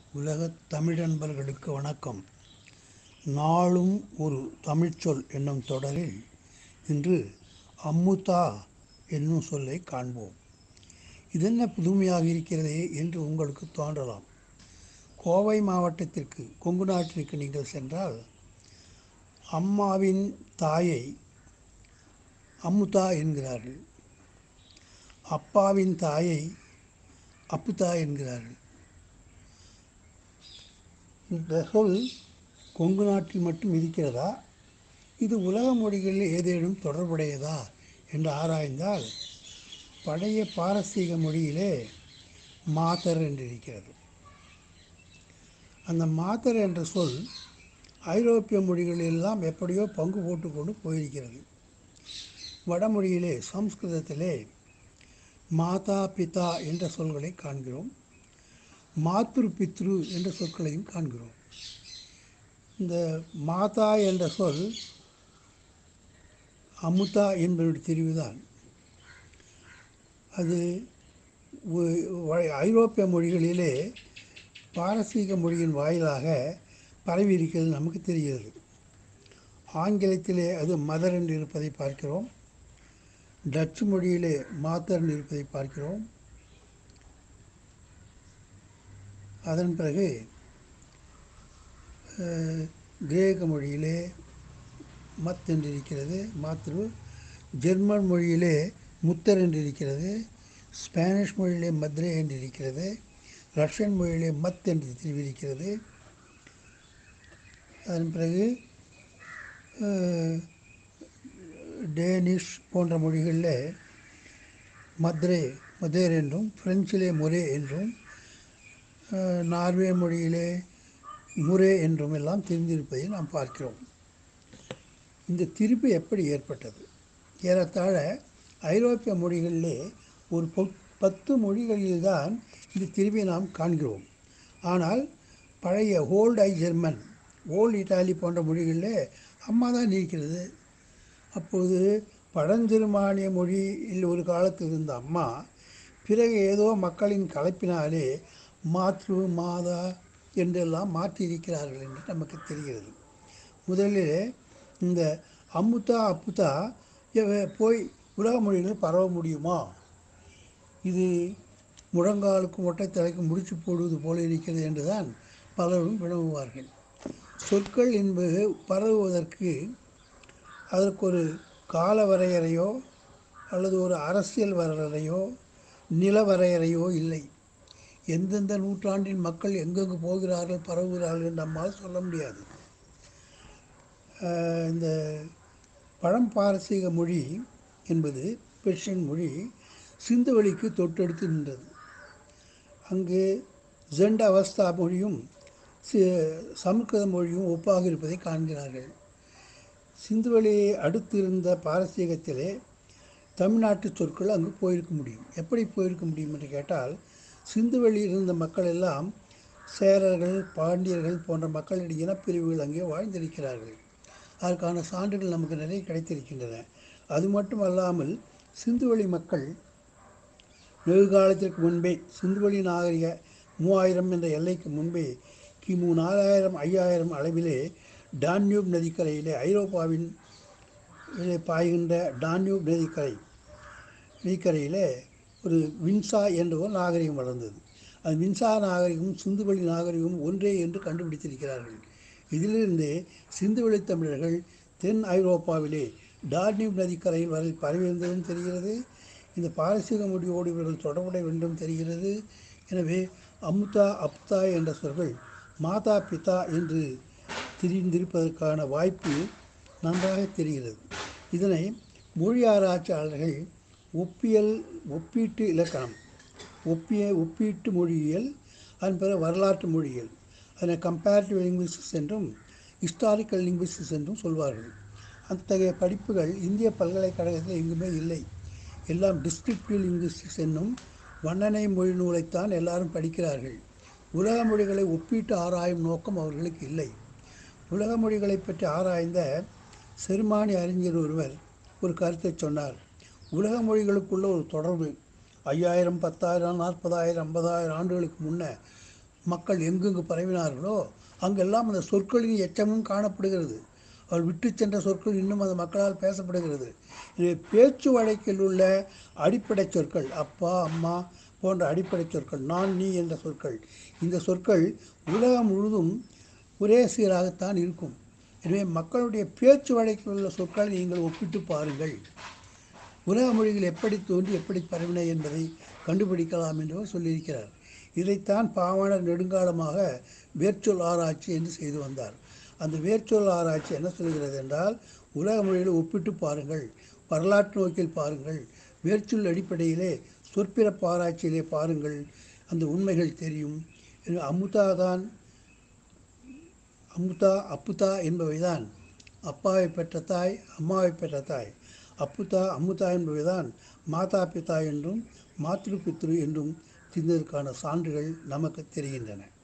உலகத் தமிழன்பர்களுக்கு வணக்கம் நாளும் ஒரு தமிழ்ச்சொல் என்னும் தொடரில் இன்று அம்முதா என்னும் சொல்லை காண்போம் இதென்ன புதுமையாக இருக்கிறதே என்று உங்களுக்கு தோன்றலாம் கோவை மாவட்டத்திற்கு கொங்கு நாட்டிற்கு நீங்கள் சென்றால் அம்மாவின் தாயை அம்முதா என்கிறார்கள் அப்பாவின் தாயை அப்புதா என்கிறார்கள் இந்த சொல் கொங்கு நாட்டில் மட்டும் இருக்கிறதா இது உலக மொழிகளில் ஏதேனும் தொடர்புடையதா என்று ஆராய்ந்தால் பழைய பாரசீக மொழியிலே மாதர் என்று இருக்கிறது அந்த மாதர் என்ற சொல் ஐரோப்பிய மொழிகளெல்லாம் எப்படியோ பங்கு போட்டுக்கொண்டு போயிருக்கிறது வடமொழியிலே சம்ஸ்கிருதத்திலே மாதா பிதா என்ற சொல்களை காண்கிறோம் மாத்ரு பித்ரு என்ற சொற்களையும் காண்கிறோம் இந்த மாதா என்ற சொல் அமுதா என்பதனுடைய தெரிவுதான் அது ஒ- வ- ஐரோப்பிய மொழிகளிலே பாரசீக மொழியின் வாயிலாக பரவி இருக்கிறது நமக்கு தெரிகிறது ஆங்கிலத்திலே அது மதர் என்று இருப்பதை பார்க்கிறோம் டச்சு மொழியிலே மாத்தர் என்று இருப்பதை பார்க்கிறோம் அதன் பிறகு அஹ், கிரேக்க மொழியிலே மத் என்று இருக்கிறது மாத்ரு ஜெர்மன் மொழியிலே முத்தர் என்று இருக்கிறது ஸ்பானிஷ் மொழியிலே மத்ரே என்று இருக்கிறது ரஷ்யன் மொழியிலே மத் என்று தெரிவிக்கிறது அதன் பிறகு அஹ், டேனிஷ் போன்ற மொழிகளில் மத்ரே மதேர் என்றும் பிரெஞ்சிலே மொரே என்றும் அஹ், நார்வே மொழியிலே முரே என்றும் எல்லாம் தெரிந்திருப்பதை நாம் பார்க்கிறோம் இந்த திரிப்பு எப்படி ஏற்பட்டது ஏறத்தாழ ஐரோப்பிய மொழிகளிலே ஒரு பொ- பத்து மொழிகளில்தான் இந்த திரிவை நாம் காண்கிறோம் ஆனால் பழைய ஓல்ட் ஐ ஜெர்மன் ஓல்ட் இட்டாலி போன்ற மொழிகளிலே அம்மா தான் இருக்கிறது அப்போது பழஞ்செருமானிய மொழியில் ஒரு காலத்தில் இருந்த அம்மா பிறகு ஏதோ மக்களின் கலப்பினாலே மாத்ரு மாதா என்றெல்லாம் மாற்றியிருக்கிறார்கள் என்று நமக்கு தெரிகிறது முதலில் இந்த அம்முதா அப்புதா எவ- போய் உலக மொழிகளில் பரவ முடியுமா இது முழங்காலுக்கும் ஒட்டைத்தலைக்கும் முடிச்சு போடுவது போல இருக்கிறது என்றுதான் பலரும் வினவுவார்கள் சொற்கள் என்பது பரவுவதற்கு அதற்கு ஒரு கால வரையறையோ அல்லது ஒரு அரசியல் வரையறையோ நில வரையறையோ இல்லை எந்தெந்த நூற்றாண்டின் மக்கள் எங்கெங்கு போகிறார்கள் பரவுகிறார்கள் என்று நம்மால் சொல்ல முடியாது ஆஹ் இந்த பழம்பாரசீக மொழி என்பது பெர்ஷியன் மொழி சிந்துவெளிக்கு தொட்டெடுத்து நின்றது அங்கு ஜெண்ட் அவஸ்தா மொழியும் சி- சமஸ்கிருத மொழியும் ஒப்பாக இருப்பதை காண்கிறார்கள் சிந்துவெளியை அடுத்து இருந்த பாரசீகத்திலே தமிழ்நாட்டு சொற்கள் அங்கு போயிருக்க முடியும் எப்படி போயிருக்க முடியும் என்று கேட்டால் சிந்துவெளியில் இருந்த மக்கள் எல்லாம் சேரர்கள் பாண்டியர்கள் போன்ற மக்களுடைய இனப்பிரிவுகள் அங்கே வாழ்ந்திருக்கிறார்கள் அதற்கான சான்றுகள் நமக்கு நிறைய கிடைத்திருக்கின்றன அது மட்டும் அல்லாமல் சிந்துவெளி மக்கள் வெகு காலத்திற்கு முன்பே சிந்துவெளி நாகரிக மூவாயிரம் என்ற எல்லைக்கு முன்பே கிமு நாலாயிரம் ஐயாயிரம் அளவிலே டான்யூப் நதிக்கரையிலே ஐரோப்பாவின் இதிலே பாய்கின்ற டான்யூப் நதிக்கரை நதிக்கரையிலே ஒரு வின்சா என்ற ஒரு நாகரிகம் வளர்ந்தது அது வின்சா நாகரிகமும் சிந்துவெளி நாகரிகமும் ஒன்றே என்று கண்டுபிடித்திருக்கிறார்கள் இதிலிருந்து சிந்துவெளி தமிழர்கள் தென் ஐரோப்பாவிலே டார்னியூப் நதிக்கரையில் வரை பரவியிருந்ததும் தெரிகிறது இந்த பாரசீக மொழியோடு இவர்கள் தொடர்புடைய என்றும் தெரிகிறது எனவே அமுதா அப்தா என்ற சொற்கள் மாதா பிதா என்று தெரிந்திருப்பதற்கான வாய்ப்பு நன்றாக தெரிகிறது இதனை மொழி ஆராய்ச்சியாளர்கள் ஒப்பியல் ஒப்பீட்டு இலக்கணம் ஒப்பிய ஒப்பீட்டு மொழியியல் அதன் பிறகு வரலாற்று மொழியியல் அதனை கம்பேரிட்டிவ் லிங்குவிஸ்டிக்ஸ் என்றும் ஹிஸ்டாரிக்கல் லிங்குவிஸ்டிக்ஸ் என்றும் சொல்வார்கள் அத்தகைய படிப்புகள் இந்திய பல்கலைக்கழகத்தில் எங்குமே இல்லை எல்லாம் டிஸ்கிரிப்டிவ் லிங்குவிஸ்டிக்ஸ் என்னும் வண்ணனை மொழி நூலைத்தான் எல்லாரும் படிக்கிறார்கள் உலக மொழிகளை ஒப்பீட்டு ஆராயும் நோக்கம் அவர்களுக்கு இல்லை உலக மொழிகளை பற்றி ஆராய்ந்த செருமானி அறிஞர் ஒருவர் ஒரு கருத்தை சொன்னார் உலக மொழிகளுக்குள்ள ஒரு தொடர்பு ஐயாயிரம் பத்தாயிரம் நாற்பதாயிரம் ஐம்பதாயிரம் ஆண்டுகளுக்கு முன்ன மக்கள் எங்கெங்கு பரவினார்களோ அங்கெல்லாம் அந்த சொற்களின் எச்சமும் காணப்படுகிறது அவர் விட்டு சென்ற சொற்கள் இன்னும் அந்த மக்களால் பேசப்படுகிறது எனவே பேச்சு வழக்கில் உள்ள அடிப்படை சொற்கள் அப்பா அம்மா போன்ற அடிப்படை சொற்கள் நான் நீ என்ற சொற்கள் இந்த சொற்கள் உலகம் முழுதும் ஒரே சீராகத்தான் இருக்கும் எனவே மக்களுடைய பேச்சு வழக்கில் உள்ள சொற்களை நீங்கள் ஒப்பிட்டு பாருங்கள் உலக மொழிகள் எப்படி தோன்றி எப்படி பரவின என்பதை கண்டுபிடிக்கலாம் என்று அவர் சொல்லியிருக்கிறார் இதைத்தான் பாவாணர் நெடுங்காலமாக வேர்ச்சொல் ஆராய்ச்சி என்று செய்து வந்தார் அந்த வேர்ச்சொல் ஆராய்ச்சி என்ன சொல்கிறது என்றால் உலக மொழிகளை ஒப்பிட்டு பாருங்கள் வரலாற்று நோக்கில் பாருங்கள் வேர்ச்சொல் அடிப்படையிலே சொற்பிறப்பு ஆராய்ச்சியிலே பாருங்கள் அந்த உண்மைகள் தெரியும் எனவே அமுதா தான் அமுதா அப்புதா என்பவைதான் அப்பாவை பெற்ற தாய் அம்மாவை பெற்ற தாய் அப்புதா அமுதா என்பவைதான் மாதா பிதா என்றும் மாத்ரு பித்ரு என்றும் தெரிந்ததற்கான சான்றுகள் நமக்கு தெரிகின்றன